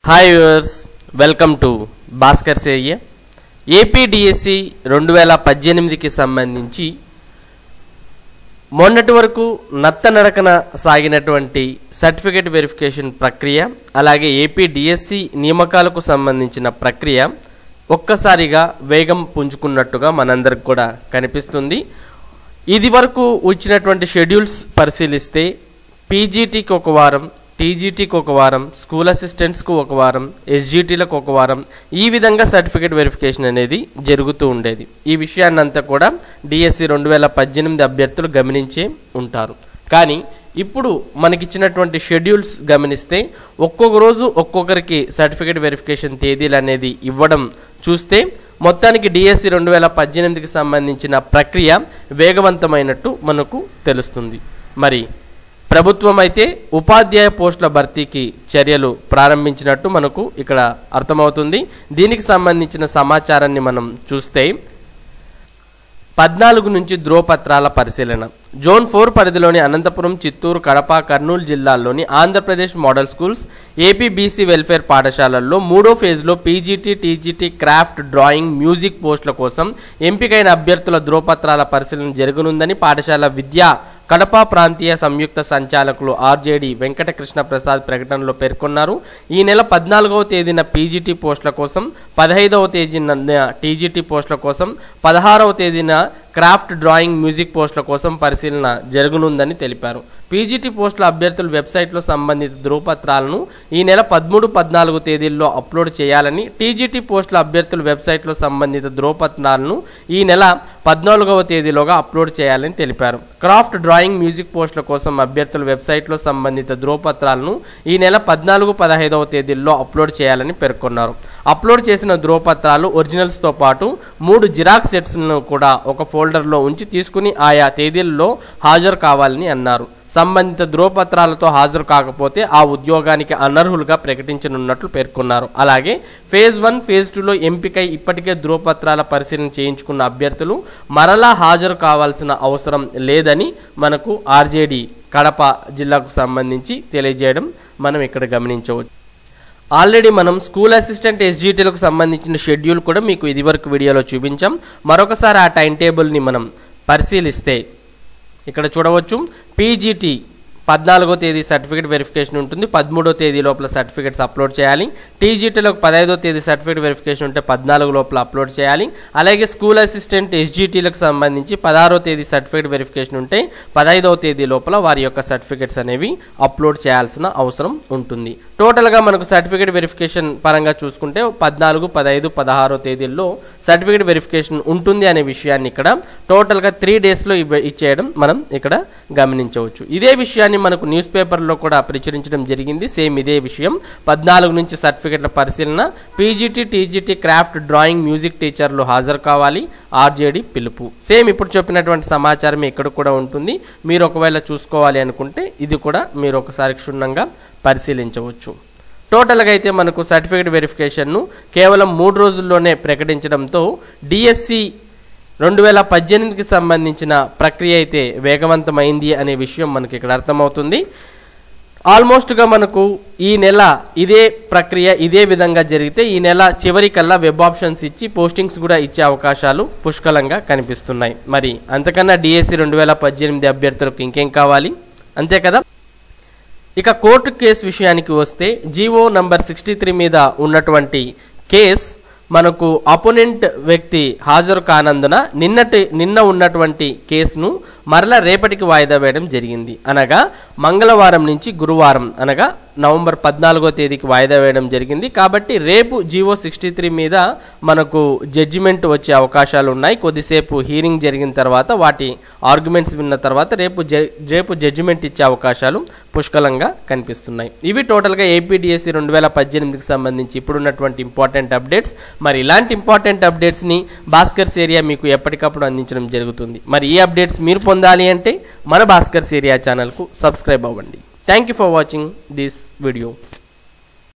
hi viewers welcome to Bhaskar సేయ్య APDSC రెండు వేల పద్దెనిమిదికి సంబంధించి మొన్నటి వరకు నత్తనడకన సాగినటువంటి సర్టిఫికేట్ వెరిఫికేషన్ ప్రక్రియ అలాగే ఏపీ డిఎస్సి నియామకాలకు సంబంధించిన ప్రక్రియ ఒక్కసారిగా వేగం పుంజుకున్నట్టుగా మనందరికి కూడా కనిపిస్తుంది ఇది వరకు వచ్చినటువంటి షెడ్యూల్స్ పరిశీలిస్తే పీజీటీకి ఒక వారం టీజీటీకి ఒక వారం స్కూల్ అసిస్టెంట్స్కు ఒక వారం ఎస్జీటీలకు ఒక వారం ఈ విధంగా సర్టిఫికేట్ వెరిఫికేషన్ అనేది జరుగుతూ ఉండేది ఈ విషయాన్ని అంతా కూడా డిఎస్సి రెండు వేల పద్దెనిమిది అభ్యర్థులు గమనించే ఉంటారు కానీ ఇప్పుడు మనకిచ్చినటువంటి షెడ్యూల్స్ గమనిస్తే ఒక్కొక్క రోజు ఒక్కొక్కరికి సర్టిఫికేట్ వెరిఫికేషన్ తేదీలు అనేది ఇవ్వడం చూస్తే మొత్తానికి డిఎస్సి రెండు వేల పద్దెనిమిదికి సంబంధించిన ప్రక్రియ వేగవంతమైనట్టు మనకు తెలుస్తుంది మరి ప్రభుత్వం అయితే ఉపాధ్యాయ పోస్టుల భర్తీకి చర్యలు ప్రారంభించినట్టు మనకు ఇక్కడ అర్థమవుతుంది దీనికి సంబంధించిన సమాచారాన్ని మనం చూస్తే పద్నాలుగు నుంచి ధ్రువపత్రాల పరిశీలన జోన్ ఫోర్ పరిధిలోని అనంతపురం చిత్తూరు కడప కర్నూలు జిల్లాల్లోని Andhra Pradesh model schools AP BC welfare పాఠశాలల్లో మూడో ఫేజ్లో PGT TGT craft drawing music పోస్టుల కోసం ఎంపికైన అభ్యర్థుల ధ్రువపత్రాల పరిశీలన జరగనుందని పాఠశాల విద్యా కడప ప్రాంతీయ సంయుక్త సంచాలకులు ఆర్జేడి వెంకటకృష్ణ ప్రసాద్ ప్రకటనలో పేర్కొన్నారు ఈ నెల పద్నాలుగవ తేదీన పీజీటీ పోస్టుల కోసం పదహైదవ తేదీన టీజీటీ పోస్టుల కోసం పదహారవ తేదీన క్రాఫ్ట్ డ్రాయింగ్ మ్యూజిక్ పోస్టుల కోసం పరిశీలన జరగనుందని తెలిపారు పీజీటీ పోస్టుల అభ్యర్థుల వెబ్సైట్లో సంబంధిత ధృవపత్రాలను ఈ నెల పదమూడు పద్నాలుగు తేదీల్లో అప్లోడ్ చేయాలని టీజీటీ పోస్టుల అభ్యర్థుల వెబ్సైట్లో సంబంధిత ధృవపత్రాలను ఈ నెల పద్నాలుగవ తేదీలోగా అప్లోడ్ చేయాలని తెలిపారు క్రాఫ్ట్ డ్రాయింగ్ మ్యూజిక్ పోస్టుల కోసం అభ్యర్థుల వెబ్సైట్లో సంబంధిత ధృవపత్రాలను ఈ నెల పద్నాలుగు పదహైదవ తేదీల్లో అప్లోడ్ చేయాలని పేర్కొన్నారు అప్లోడ్ చేసిన ధృవపత్రాలు ఒరిజినల్స్తో పాటు మూడు జిరాక్స్ సెట్స్ను కూడా ఒక ఫోల్డర్లో ఉంచి తీసుకుని ఆయా తేదీల్లో హాజరు కావాలని అన్నారు సంబంధిత ధృవపత్రాలతో హాజరు కాకపోతే ఆ ఉద్యోగానికి అనర్హులుగా ప్రకటించనున్నట్లు పేర్కొన్నారు అలాగే ఫేజ్ వన్ ఫేజ్ టూలో ఎంపికై ఇప్పటికే ధృవపత్రాల పరిశీలన చేయించుకున్న అభ్యర్థులు మరలా హాజరు కావాల్సిన అవసరం లేదని మనకు ఆర్జేడి కడప జిల్లాకు సంబంధించి తెలియజేయడం మనం ఇక్కడ గమనించవచ్చు ఆల్రెడీ మనం స్కూల్ అసిస్టెంట్ ఎస్జీటీలకు సంబంధించిన షెడ్యూల్ కూడా మీకు ఇదివరకు వీడియోలో చూపించాం మరొకసారి ఆ టైం టేబుల్ని మనం పరిశీలిస్తే ఇక్కడ చూడవచ్చు పీజీటీ పద్నాలుగో తేదీ సర్టిఫికేట్ వెరిఫికేషన్ ఉంటుంది పదమూడో తేదీ లోపల సర్టిఫికేట్స్ అప్లోడ్ చేయాలి టీజీటీలకు పదహైదో తేదీ సర్టిఫికేట్ వెరిఫికేషన్ ఉంటే పద్నాలుగు లోపల అప్లోడ్ చేయాలి అలాగే స్కూల్ అసిస్టెంట్ ఎస్జీటీలకు సంబంధించి పదహారో తేదీ సర్టిఫికేట్ వెరిఫికేషన్ ఉంటే పదహైదవ తేదీ లోపల వారి యొక్క సర్టిఫికేట్స్ అనేవి అప్లోడ్ చేయాల్సిన అవసరం ఉంటుంది టోటల్గా మనకు సర్టిఫికేట్ వెరిఫికేషన్ పరంగా చూసుకుంటే పద్నాలుగు పదహైదు పదహారో తేదీల్లో సర్టిఫికేట్ వెరిఫికేషన్ ఉంటుంది అనే విషయాన్ని ఇక్కడ టోటల్గా త్రీ డేస్లో ఇవ్వ ఇచ్చేయడం మనం ఇక్కడ గమనించవచ్చు ఇదే విషయాన్ని మనకు న్యూస్ పేపర్లో కూడా ప్రచురించడం జరిగింది సేమ్ ఇదే విషయం పద్నాలుగు నుంచి సర్టిఫికేట్ల పరిశీలన PGT TGT craft drawing music టీచర్లు హాజరు కావాలి ఆర్జేడి పిలుపు సేమ్ ఇప్పుడు చెప్పినటువంటి సమాచారం ఇక్కడ కూడా ఉంటుంది మీరు ఒకవేళ చూసుకోవాలి అనుకుంటే ఇది కూడా మీరు ఒకసారి క్షుణ్ణంగా పరిశీలించవచ్చు టోటల్గా అయితే మనకు సర్టిఫికేట్ వెరిఫికేషన్ను కేవలం మూడు రోజుల్లోనే ప్రకటించడంతో డిఎస్సి రెండు వేల పద్దెనిమిదికి సంబంధించిన ప్రక్రియ అయితే వేగవంతమైంది అనే విషయం మనకి ఇక్కడ అర్థమవుతుంది ఆల్మోస్ట్గా మనకు ఈ నెల ఇదే ప్రక్రియ ఇదే విధంగా జరిగితే ఈ నెల చివరికల్లా వెబ్ ఆప్షన్స్ ఇచ్చి పోస్టింగ్స్ కూడా ఇచ్చే అవకాశాలు పుష్కలంగా కనిపిస్తున్నాయి మరి అంతకన్నా డిఎస్సి రెండు వేల పద్దెనిమిది అభ్యర్థులకు ఇంకేం కావాలి అంతే కదా ఇక కోర్టు కేసు విషయానికి వస్తే జీవో నంబర్ సిక్స్టీ త్రీ మీద ఉన్నటువంటి కేస్ మనకు అపోనెంట్ వ్యక్తి హాజరు కానందున నిన్నటి నిన్న ఉన్నటువంటి కేసును మరలా రేపటికి వాయిదా వేయడం జరిగింది అనగా మంగళవారం నుంచి గురువారం అనగా నవంబర్ పద్నాలుగో తేదీకి వాయిదా వేయడం జరిగింది కాబట్టి రేపు జీవో సిక్స్టీ త్రీ మీద మనకు జడ్జిమెంట్ వచ్చే అవకాశాలు ఉన్నాయి కొద్దిసేపు హీరింగ్ జరిగిన తర్వాత వాటి ఆర్గ్యుమెంట్స్ విన్న తర్వాత రేపు రేపు జడ్జిమెంట్ ఇచ్చే అవకాశాలు పుష్కలంగా కనిపిస్తున్నాయి ఇవి టోటల్గా ఏపీడిఎస్సి రెండు వేల పద్దెనిమిదికి సంబంధించి ఇప్పుడున్నటువంటి ఇంపార్టెంట్ అప్డేట్స్ మరి ఇలాంటి ఇంపార్టెంట్ అప్డేట్స్ని భాస్కర్స్ ఏరియా మీకు ఎప్పటికప్పుడు అందించడం జరుగుతుంది మరి ఈ అప్డేట్స్ మీరు పొందాలి అంటే మన భాస్కర్స్ ఏరియా ఛానల్కు సబ్స్క్రైబ్ అవ్వండి thank you for watching this video